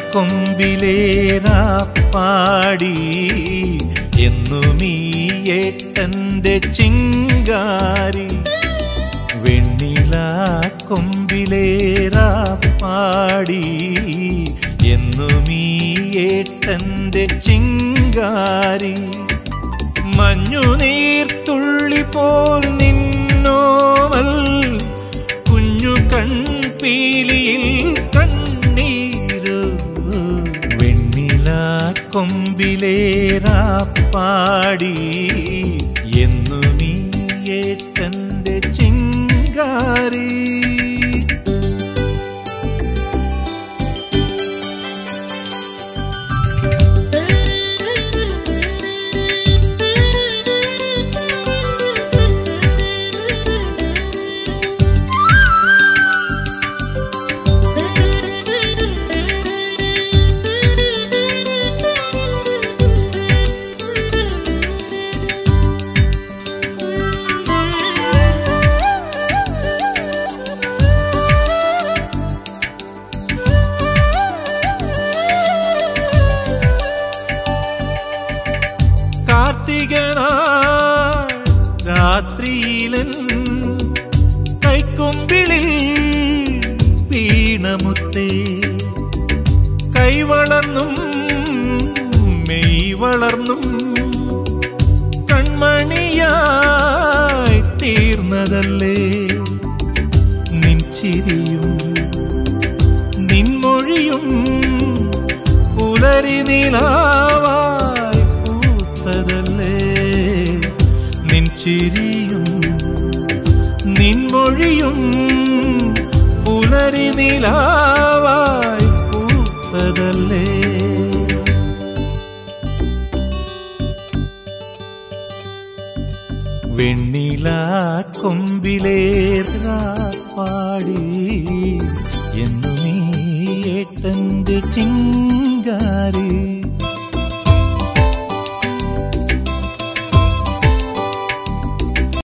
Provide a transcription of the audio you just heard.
കൊമ്പിലേറാ പാടി എന്നും ഈ ഏട്ടന്റെ ചിങ്കാരി വെണ്ണില കൊമ്പിലേറാ പാടി എന്നും ഈ ഏട്ടന്റെ ചിങ്കാരി മഞ്ഞുനീർത്തുള്ളി പോൽ നിന്നോവൽ കുഞ്ഞു കൺപീലിയിൽ കണ്ണീരു വെണ്ണില കൊമ്പിലേറാ പാടി എന്നു നീ ഏട്ടന്റെ ചിങ്കാരി കാർത്തികനാൾ രാത്രിയിലൻ കൈക്കൊമ്പിളിൽ വീണമുത്തേ കൈവളർന്നും മെയ് വളർന്നും കൺമണിയായി തീർന്നതല്ലേ നിൻ ചിരിയും നിൻമൊഴിയും പുലരി നിലാവായി പൂത്തതല്ലേ നിൻ ചിരിയും നിൻമൊഴിയും പുലരി നിലാവായി പൂത്തതല്ലേ വെണ്ണില കൊമ്പിലേറാ പാടി എന്നു നീ ഏട്ടന്റെ ചിങ്കാരി